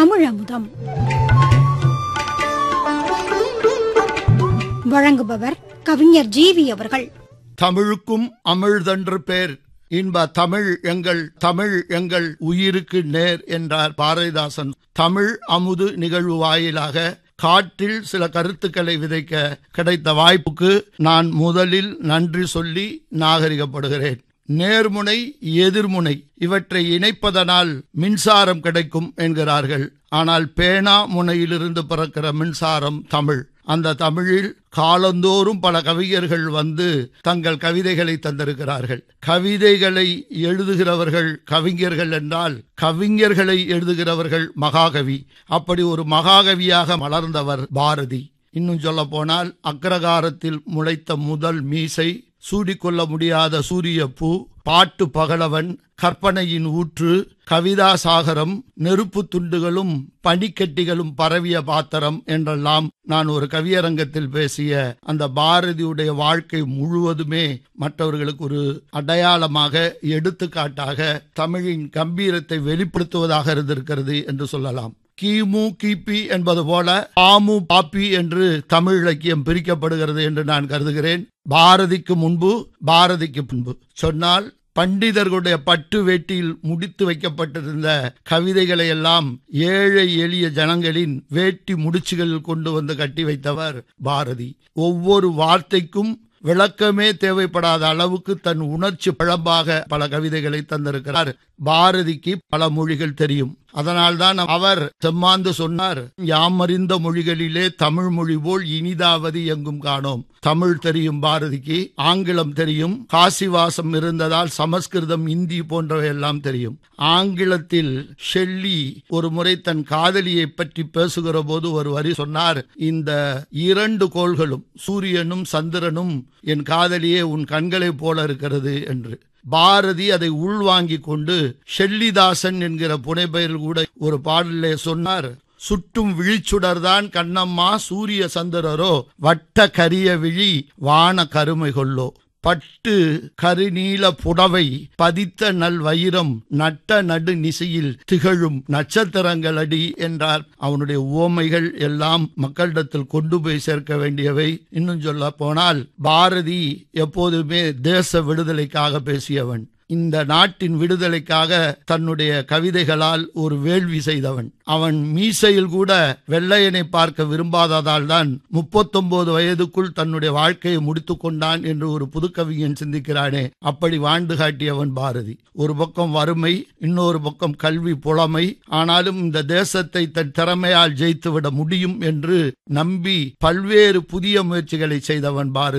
தமிழமுதம் வழங்குபவர் கவிஞர் ஜீவி அவர்கள் தமிழுக்கும் அமிழ்தன்று பேர் இன்ப தமிழ் எங்கள் தமிழ் எங்கள் உயிருக்கு நேர் என்றார் பாரதிதாசன் தமிழ் அமுது நிகழ்வு வாயிலாக காற்றில் சில கருத்துக்களை விதைக்க கிடைத்த வாய்ப்புக்கு நான் முதலில் நன்றி சொல்லி நாகரிகப்படுகிறேன் நேர்முனை எதிர்முனை இவற்றை இணைப்பதனால் மின்சாரம் கிடைக்கும் என்கிறார்கள் ஆனால் பேனா முனையிலிருந்து பிறக்கிற மின்சாரம் தமிழ் அந்த தமிழில் காலந்தோறும் பல கவிஞர்கள் வந்து தங்கள் கவிதைகளை தந்திருக்கிறார்கள் கவிதைகளை எழுதுகிறவர்கள் கவிஞர்கள் என்றால் கவிஞர்களை எழுதுகிறவர்கள் மகாகவி அப்படி ஒரு மகாகவியாக மலர்ந்தவர் பாரதி இன்னும் சொல்ல போனால் அக்ரகாரத்தில் முளைத்த முதல் மீசை சூடிக்கொள்ள முடியாத சூரிய பூ பாட்டு பகலவன் கற்பனையின் ஊற்று கவிதா சாகரம் நெருப்பு துண்டுகளும் பனிக்கட்டிகளும் பரவிய பாத்திரம் என்றெல்லாம் நான் ஒரு கவியரங்கத்தில் பேசிய அந்த பாரதியுடைய வாழ்க்கை முழுவதுமே மற்றவர்களுக்கு ஒரு அடையாளமாக எடுத்துக்காட்டாக தமிழின் கம்பீரத்தை வெளிப்படுத்துவதாக இருந்திருக்கிறது என்று சொல்லலாம் கிமு கிபி என்பது போல பாமு பாப்பி என்று தமிழ் இலக்கியம் பிரிக்கப்படுகிறது என்று நான் கருதுகிறேன் பாரதிக்கு முன்பு பாரதிக்கு பின்பு சொன்னால் பண்டிதர்களுடைய பட்டு வேட்டியில் முடித்து வைக்கப்பட்டிருந்த கவிதைகளை எல்லாம் ஏழை எளிய ஜனங்களின் வேட்டி முடிச்சுகளில் கொண்டு வந்து கட்டி வைத்தவர் பாரதி ஒவ்வொரு வார்த்தைக்கும் விளக்கமே தேவைப்படாத அளவுக்கு தன் உணர்ச்சி பிழம்பாக பல கவிதைகளை தந்திருக்கிறார் பாரதிக்கு பல மொழிகள் தெரியும் அதனால்தான் அவர் செம்மாந்து சொன்னார் யாமறிந்த மொழிகளிலே தமிழ் மொழி போல் இனிதாவது எங்கும் காணோம் தமிழ் தெரியும் பாரதிக்கு ஆங்கிலம் தெரியும் காசிவாசம் இருந்ததால் சமஸ்கிருதம் இந்தி போன்றவை எல்லாம் தெரியும் ஆங்கிலத்தில் ஷெல்லி ஒரு முறை தன் காதலியை பற்றி பேசுகிற போது ஒரு வரி சொன்னார் இந்த இரண்டு கோள்களும் சூரியனும் சந்திரனும் என் காதலியே உன் கண்களைப் போல இருக்கிறது என்று பாரதி அதை உள்வாங்கிக் கொண்டு ஷெல்லிதாசன் என்கிற புனைப்பெயரில் கூட ஒரு பாடலே சொன்னார் சுட்டும் விழிச்சுடர்தான் கண்ணம்மா சூரிய சந்திரரோ வட்ட கரிய விழி வான கருமை கொள்ளோ பட்டு கருநீல புடவை பதித்த நல் வைரம் நட்ட நடு நிசையில் திகழும் நட்சத்திரங்கள் அடி என்றார் அவனுடைய உவமைகள் எல்லாம் மக்களிடத்தில் கொண்டு போய் சேர்க்க வேண்டியவை இன்னும் சொல்ல போனால் பாரதி எப்போதுமே தேச விடுதலைக்காக பேசியவன் இந்த நாட்டின் விடுதலைக்காக தன்னுடைய கவிதைகளால் ஒரு வேள்வி செய்தவன் அவன் மீசையில் கூட வெள்ளையனை பார்க்க விரும்பாததால் தான் முப்பத்தொன்பது வயதுக்குள் தன்னுடைய வாழ்க்கையை முடித்து கொண்டான் என்று ஒரு புதுக்கவிஞன் சிந்திக்கிறானே அப்படி வாழ்ந்து காட்டியவன் பாரதி ஒரு பக்கம் வறுமை இன்னொரு பக்கம் கல்வி புலமை ஆனாலும் இந்த தேசத்தை தன் திறமையால் ஜெயித்துவிட முடியும் என்று நம்பி பல்வேறு புதிய முயற்சிகளை செய்தவன் பாரதி